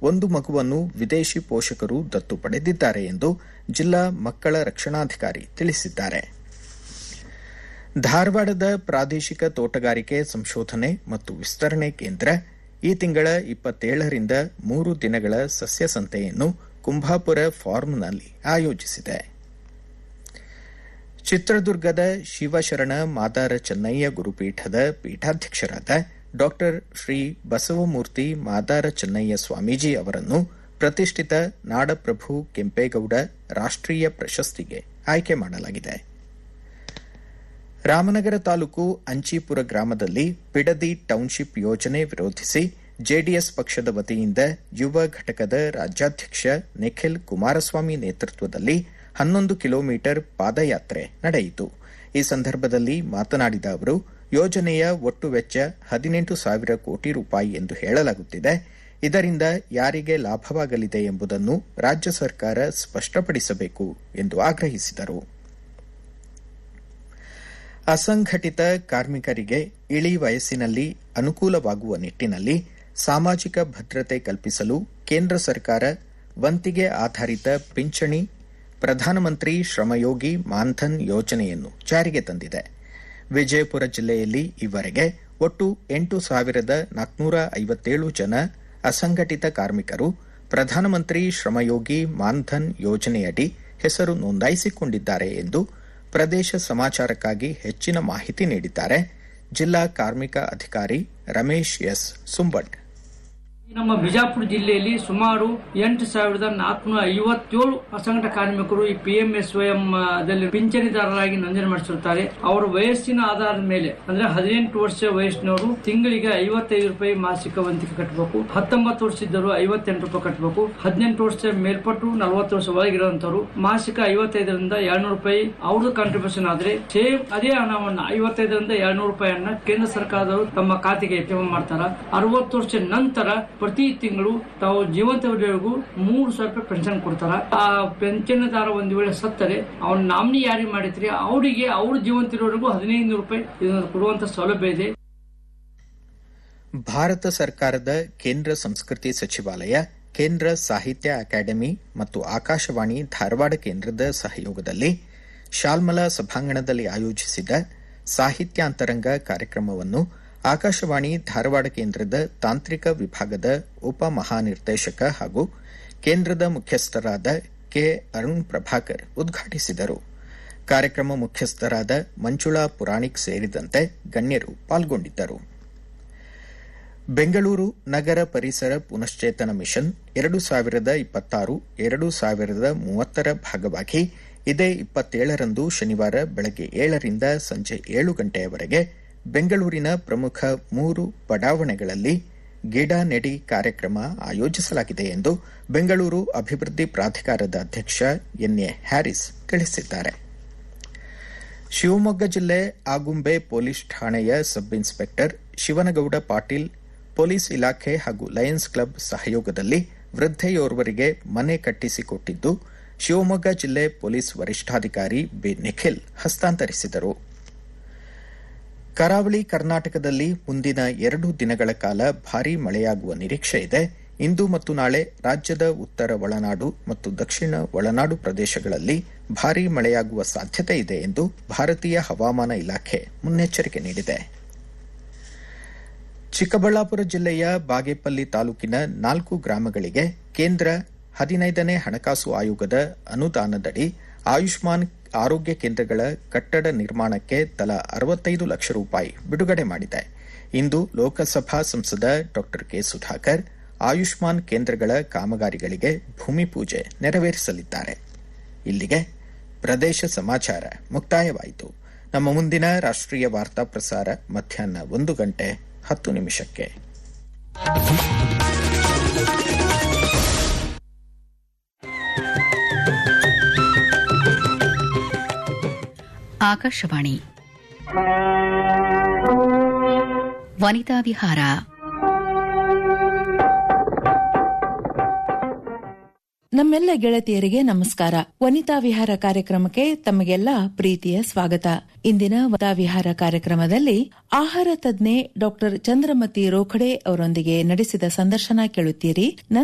ಒಂದು ಮಗುವನ್ನು ವಿದೇಶಿ ಪೋಷಕರು ದತ್ತು ಪಡೆದಿದ್ದಾರೆ ಎಂದು ಜಿಲ್ಲಾ ಮಕ್ಕಳ ರಕ್ಷಣಾಧಿಕಾರಿ ತಿಳಿಸಿದ್ದಾರೆ ಧಾರವಾಡದ ಪ್ರಾದೇಶಿಕ ತೋಟಗಾರಿಕೆ ಸಂಶೋಧನೆ ಮತ್ತು ವಿಸ್ತರಣೆ ಕೇಂದ್ರ ಈ ತಿಂಗಳ ಇಪ್ಪತ್ತೇಳರಿಂದ ಮೂರು ದಿನಗಳ ಸಸ್ಯ ಸಂತೆಯನ್ನು ಕುಂಭಾಪುರ ಫಾರ್ಮ್ನಲ್ಲಿ ಆಯೋಜಿಸಿದೆ ಚಿತ್ರದುರ್ಗದ ಶಿವಶರಣ ಮಾದಾರ ಚೆನ್ನಯ್ಯ ಗುರುಪೀಠದ ಪೀಠಾಧ್ಯಕ್ಷರಾದ ಡಾ ಶ್ರೀ ಬಸವಮೂರ್ತಿ ಮಾದಾರ ಚೆನ್ನಯ್ಯ ಸ್ವಾಮೀಜಿ ಅವರನ್ನು ಪ್ರತಿಷ್ಠಿತ ನಾಡಪ್ರಭು ಕೆಂಪೇಗೌಡ ರಾಷ್ಟೀಯ ಪ್ರಶಸ್ತಿಗೆ ಆಯ್ಕೆ ಮಾಡಲಾಗಿದೆ ರಾಮನಗರ ತಾಲೂಕು ಅಂಚೀಪುರ ಗ್ರಾಮದಲ್ಲಿ ಬಿಡದಿ ಟೌನ್ಶಿಪ್ ಯೋಜನೆ ವಿರೋಧಿಸಿ ಜೆಡಿಎಸ್ ಪಕ್ಷದ ವತಿಯಿಂದ ಯುವ ಘಟಕದ ರಾಜ್ಯಾಧ್ಯಕ್ಷ ನಿಖಿಲ್ ಕುಮಾರಸ್ವಾಮಿ ನೇತೃತ್ವದಲ್ಲಿ ಹನ್ನೊಂದು ಕಿಲೋಮೀಟರ್ ಪಾದಯಾತ್ರೆ ನಡೆಯಿತು ಈ ಸಂದರ್ಭದಲ್ಲಿ ಮಾತನಾಡಿದ ಅವರು ಯೋಜನೆಯ ಒಟ್ಟು ವೆಚ್ಚ ಹದಿನೆಂಟು ಸಾವಿರ ಕೋಟಿ ರೂಪಾಯಿ ಎಂದು ಹೇಳಲಾಗುತ್ತಿದೆ ಇದರಿಂದ ಯಾರಿಗೆ ಲಾಭವಾಗಲಿದೆ ಎಂಬುದನ್ನು ರಾಜ್ಯ ಸರ್ಕಾರ ಸ್ಪಷ್ಟಪಡಿಸಬೇಕು ಎಂದು ಆಗ್ರಹಿಸಿದರು ಅಸಂಘಟಿತ ಕಾರ್ಮಿಕರಿಗೆ ಇಳಿ ವಯಸ್ಸಿನಲ್ಲಿ ಅನುಕೂಲವಾಗುವ ನಿಟ್ಟಿನಲ್ಲಿ ಸಾಮಾಜಿಕ ಭದ್ರತೆ ಕಲ್ಪಿಸಲು ಕೇಂದ್ರ ಸರ್ಕಾರ ವಂತಿಗೆ ಆಧಾರಿತ ಪಿಂಚಣಿ ಪ್ರಧಾನಮಂತ್ರಿ ಶ್ರಮಯೋಗಿ ಮಾನ್ಧನ್ ಯೋಜನೆಯನ್ನು ಜಾರಿಗೆ ತಂದಿದೆ ವಿಜಯಪುರ ಜಿಲ್ಲೆಯಲ್ಲಿ ಈವರೆಗೆ ಒಟ್ಟು ಎಂಟು ಸಾವಿರದ ನಾಲ್ಕುನೂರ ಐವತ್ತೇಳು ಜನ ಅಸಂಘಟಿತ ಕಾರ್ಮಿಕರು ಪ್ರಧಾನಮಂತ್ರಿ ಶ್ರಮಯೋಗಿ ಮಾನ್ಧನ್ ಯೋಜನೆಯಡಿ ಹೆಸರು ನೋಂದಾಯಿಸಿಕೊಂಡಿದ್ದಾರೆ ಎಂದು ಪ್ರದೇಶ ಸಮಾಚಾರಕ್ಕಾಗಿ ಹೆಚ್ಚಿನ ಮಾಹಿತಿ ನೀಡಿದ್ದಾರೆ ಜಿಲ್ಲಾ ಕಾರ್ಮಿಕ ಅಧಿಕಾರಿ ರಮೇಶ್ ಎಸ್ ಸುಂಬಡ್ ನಮ್ಮ ಬಿಜಾಪುರ ಜಿಲ್ಲೆಯಲ್ಲಿ ಸುಮಾರು ಎಂಟು ಸಾವಿರದ ನಾಲ್ಕುನೂರ ಐವತ್ತೇಳು ಅಸಂಘಟ ಕಾರ್ಮಿಕರು ಈ ಪಿಎಂಎಸ್ವೈಎಂ ದಲ್ಲಿ ಪಿಂಚಣಿದಾರರಾಗಿ ನೋಂದಣಿ ಮಾಡಿಸಿರುತ್ತಾರೆ ಅವರ ವಯಸ್ಸಿನ ಆಧಾರದ ಮೇಲೆ ಅಂದ್ರೆ ಹದಿನೆಂಟು ವರ್ಷ ವಯಸ್ಸಿನವರು ತಿಂಗಳಿಗೆ ಐವತ್ತೈದು ರೂಪಾಯಿ ಮಾಸಿಕ ವಂತಿಕೆ ಕಟ್ಟಬೇಕು ಹತ್ತೊಂಬತ್ತು ವರ್ಷ ಇದ್ದರು ಐವತ್ತೆಂಟು ರೂಪಾಯಿ ಕಟ್ಟಬೇಕು ಹದಿನೆಂಟು ವರ್ಷ ಮೇಲ್ಪಟ್ಟು ನಲವತ್ತು ವರ್ಷ ಒಳಗಿರುವಂತವರು ಮಾಸಿಕ ಐವತ್ತೈದರಿಂದ ಎರಡ್ನೂರು ರೂಪಾಯಿ ಅವ್ರದ್ದು ಕಾಂಟ್ರಿಬ್ಯೂಷನ್ ಆದ್ರೆ ಸೇಮ್ ಅದೇ ಹಣವನ್ನ ಐವತ್ತೈದರಿಂದ ಎರಡ್ನೂರು ರೂಪಾಯಿಯನ್ನ ಕೇಂದ್ರ ಸರ್ಕಾರದವರು ತಮ್ಮ ಖಾತೆಗೆ ಜಮಾ ಮಾಡ್ತಾರ ಅರವತ್ತು ವರ್ಷ ನಂತರ ಪ್ರತಿ ತಿಂಗಳು ತಾವು ಜೀವಂತವರೆಗೂ ಮೂರು ಸಾವಿರ ರೂಪಾಯಿ ಪೆನ್ಷನ್ ಕೊಡ್ತಾರ ಆ ಪೆನ್ಷನ್ದಾರ ಒಂದು ವೇಳೆ ಸತ್ತರೆ ಅವ್ನ ನಾಮಿನಿ ಯಾರಿಗೆ ಮಾಡಿದ್ರಿ ಅವರಿಗೆ ಅವ್ರ ಜೀವಂತಿರೋವರೆಗೂ ಹದಿನೈದು ರೂಪಾಯಿ ಇದನ್ನು ಕೊಡುವಂತ ಸೌಲಭ್ಯ ಇದೆ ಭಾರತ ಸರ್ಕಾರದ ಕೇಂದ್ರ ಸಂಸ್ಕೃತಿ ಸಚಿವಾಲಯ ಕೇಂದ್ರ ಸಾಹಿತ್ಯ ಅಕಾಡೆಮಿ ಮತ್ತು ಆಕಾಶವಾಣಿ ಧಾರವಾಡ ಕೇಂದ್ರದ ಸಹಯೋಗದಲ್ಲಿ ಶಾಲ್ಮಲಾ ಸಭಾಂಗಣದಲ್ಲಿ ಆಯೋಜಿಸಿದ ಸಾಹಿತ್ಯಾಂತರಂಗ ಕಾರ್ಯಕ್ರಮವನ್ನು ಆಕಾಶವಾಣಿ ಧಾರವಾಡ ಕೇಂದ್ರದ ತಾಂತ್ರಿಕ ವಿಭಾಗದ ಉಪ ಮಹಾನಿರ್ದೇಶಕ ಹಾಗೂ ಕೇಂದ್ರದ ಮುಖ್ಯಸ್ಥರಾದ ಕೆ ಅರುಣ್ ಪ್ರಭಾಕರ್ ಉದ್ಘಾಟಿಸಿದರು ಕಾರ್ಯಕ್ರಮ ಮುಖ್ಯಸ್ಥರಾದ ಮಂಜುಳಾ ಪುರಾಣಿಕ್ ಸೇರಿದಂತೆ ಗಣ್ಯರು ಪಾಲ್ಗೊಂಡಿದ್ದರು ಬೆಂಗಳೂರು ನಗರ ಪರಿಸರ ಪುನಶ್ಚೇತನ ಮಿಷನ್ ಎರಡು ಸಾವಿರದ ಇಪ್ಪತ್ತಾರು ಎರಡು ಸಾವಿರದ ಮೂವತ್ತರ ಭಾಗವಾಗಿ ಇದೇ ಇಪ್ಪತ್ತೇಳರಂದು ಶನಿವಾರ ಬೆಳಗ್ಗೆ ಏಳರಿಂದ ಸಂಜೆ ಏಳು ಗಂಟೆಯವರೆಗೆ ಬೆಂಗಳೂರಿನ ಪ್ರಮುಖ ಮೂರು ಬಡಾವಣೆಗಳಲ್ಲಿ ಗಿಡ ನೆಡಿ ಕಾರ್ಯಕ್ರಮ ಆಯೋಜಿಸಲಾಗಿದೆ ಎಂದು ಬೆಂಗಳೂರು ಅಭಿವೃದ್ಧಿ ಪ್ರಾಧಿಕಾರದ ಅಧ್ಯಕ್ಷ ಎನ್ಎ ಹ್ಯಾರಿಸ್ ತಿಳಿಸಿದ್ದಾರೆ ಶಿವಮೊಗ್ಗ ಜಿಲ್ಲೆ ಆಗುಂಬೆ ಪೊಲೀಸ್ ಠಾಣೆಯ sub inspector Shivanagouda Patil police ಇಲಾಖೆ ಹಾಗೂ ಲಯನ್ಸ್ ಕ್ಲಬ್ ಸಹಯೋಗದಲ್ಲಿ ವೃದ್ಧೆಯೋರ್ವರಿಗೆ ಮನೆ ಕಟ್ಟಿಸಿಕೊಟ್ಟಿದ್ದು ಶಿವಮೊಗ್ಗ ಜಿಲ್ಲೆ ಪೊಲೀಸ್ ವರಿಷ್ಠಾಧಿಕಾರಿ ಬಿ ನಿಖಿಲ್ ಹಸ್ತಾಂತರಿಸಿದರು ಕರಾವಳಿ ಕರ್ನಾಟಕದಲ್ಲಿ ಮುಂದಿನ ಎರಡು ದಿನಗಳ ಕಾಲ ಭಾರೀ ಮಳೆಯಾಗುವ ನಿರೀಕ್ಷೆ ಇದೆ ಇಂದು ಮತ್ತು ನಾಳೆ ರಾಜ್ಯದ ಉತ್ತರ ಒಳನಾಡು ಮತ್ತು ದಕ್ಷಿಣ ಒಳನಾಡು ಪ್ರದೇಶಗಳಲ್ಲಿ ಭಾರೀ ಮಳೆಯಾಗುವ ಸಾಧ್ಯತೆ ಇದೆ ಎಂದು ಭಾರತೀಯ ಹವಾಮಾನ ಇಲಾಖೆ ಮುನ್ನೆಚ್ಚರಿಕೆ ನೀಡಿದೆ ಚಿಕ್ಕಬಳ್ಳಾಪುರ ಜಿಲ್ಲೆಯ ಬಾಗೇಪಲ್ಲಿ ತಾಲೂಕಿನ ನಾಲ್ಕು ಗ್ರಾಮಗಳಿಗೆ ಕೇಂದ್ರ ಹದಿನೈದನೇ ಹಣಕಾಸು ಆಯೋಗದ ಅನುದಾನದಡಿ ಆಯುಷ್ಮಾನ್ ಆರೋಗ್ಯ ಕೇಂದ್ರಗಳ ಕಟ್ಟಡ ನಿರ್ಮಾಣಕ್ಕೆ ತಲಾ ಅರವತ್ತೈದು ಲಕ್ಷ ರೂಪಾಯಿ ಬಿಡುಗಡೆ ಮಾಡಿದೆ ಇಂದು ಲೋಕಸಭಾ ಸಂಸದ ಡಾ ಕೆ ಸುಧಾಕರ್ ಆಯುಷ್ಮಾನ್ ಕೇಂದ್ರಗಳ ಕಾಮಗಾರಿಗಳಿಗೆ ಭೂಮಿ ಪೂಜೆ ನೆರವೇರಿಸಲಿದ್ದಾರೆ ಇಲ್ಲಿಗೆ ಪ್ರದೇಶ ಸಮಾಚಾರ ಮುಕ್ತಾಯವಾಯಿತು ನಮ್ಮ ಮುಂದಿನ ರಾಷ್ಟ್ರೀಯ ವಾರ್ತಾ ಪ್ರಸಾರ ಮಧ್ಯಾಹ್ನ ಒಂದು ಗಂಟೆ ಹತ್ತು ನಿಮಿಷಕ್ಕೆ ಆಕಾಶವಾಣಿ ವನಿತಾ ವಿಹಾರ ನಮ್ಮೆಲ್ಲ ಗೆಳತಿಯರಿಗೆ ನಮಸ್ಕಾರ ವನಿತಾ ವಿಹಾರ ಕಾರ್ಯಕ್ರಮಕ್ಕೆ ತಮಗೆಲ್ಲ ಪ್ರೀತಿಯ ಸ್ವಾಗತ ಇಂದಿನ ವನಿತಾ ವಿಹಾರ ಕಾರ್ಯಕ್ರಮದಲ್ಲಿ ಆಹಾರ ತಜ್ಞೆ ಡಾಕ್ಟರ್ ಚಂದ್ರಮತಿ ರೋಖಡೆ ಅವರೊಂದಿಗೆ ನಡೆಸಿದ ಸಂದರ್ಶನ ಕೇಳುತ್ತೀರಿ